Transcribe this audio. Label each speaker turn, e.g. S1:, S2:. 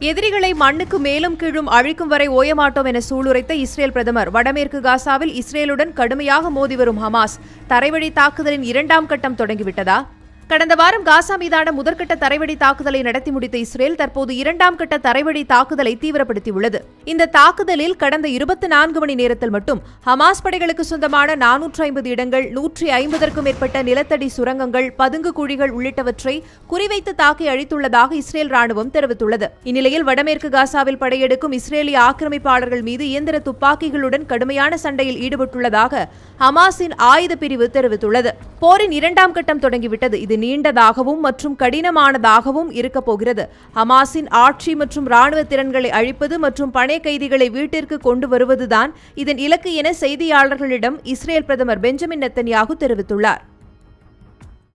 S1: எதிரிகளை மண்ணுக்கு மேலும் கீழும் அழிக்கும் வரை ஓயமாட்டோம் என சூளுரைத்த இஸ்ரேல் பிரதமர் வடமேற்கு காசாவில் இஸ்ரேலுடன் கடுமையாக மோதி வரும் ஹமாஸ் தரைவழி தாக்குதலின் இரண்டாம் கட்டம் தொடங்கிவிட்டதா கடந்த வாரம் காசா மீதான முதற்கட்ட தரைவழி தாக்குதலை நடத்தி முடித்த இஸ்ரேல் தற்போது இரண்டாம் கட்ட தரைவழி தாக்குதலை தீவிரப்படுத்தியுள்ளது இந்த தாக்குதலில் கடந்த இருபத்தி நான்கு மணி நேரத்தில் மட்டும் ஹமாஸ் படைகளுக்கு சொந்தமான நானூற்று ஐம்பது இடங்கள் நூற்றி ஐம்பதற்கும் மேற்பட்ட நிலத்தடி சுரங்கங்கள் பதுங்கு குழிகள் உள்ளிட்டவற்றை குறிவைத்து தாக்கி அழித்துள்ளதாக இஸ்ரேல் ராணுவம் தெரிவித்துள்ளது இந்நிலையில் வடமேற்கு காசாவில் படையெடுக்கும் இஸ்ரேலிய ஆக்கிரமிப்பாளர்கள் மீது இயந்திர துப்பாக்கிகளுடன் கடுமையான சண்டையில் ஈடுபட்டுள்ளதாக ஹமாஸின் ஆயுத பிரிவு தெரிவித்துள்ளது போரின் இரண்டாம் கட்டம் தொடங்கிவிட்டது இது நீண்டதாகவும் மற்றும் கடினமானதாகவும் இருக்கப் போகிறது ஹமாஸின் ஆட்சி மற்றும் ராணுவ திறன்களை அழிப்பது மற்றும் பணை கைதிகளை வீட்டிற்கு கொண்டு வருவதுதான் இதன் இலக்கு என செய்தியாளர்களிடம் இஸ்ரேல் பிரதமர் பெஞ்சமின் நெத்தன்யாகு தெரிவித்துள்ளார்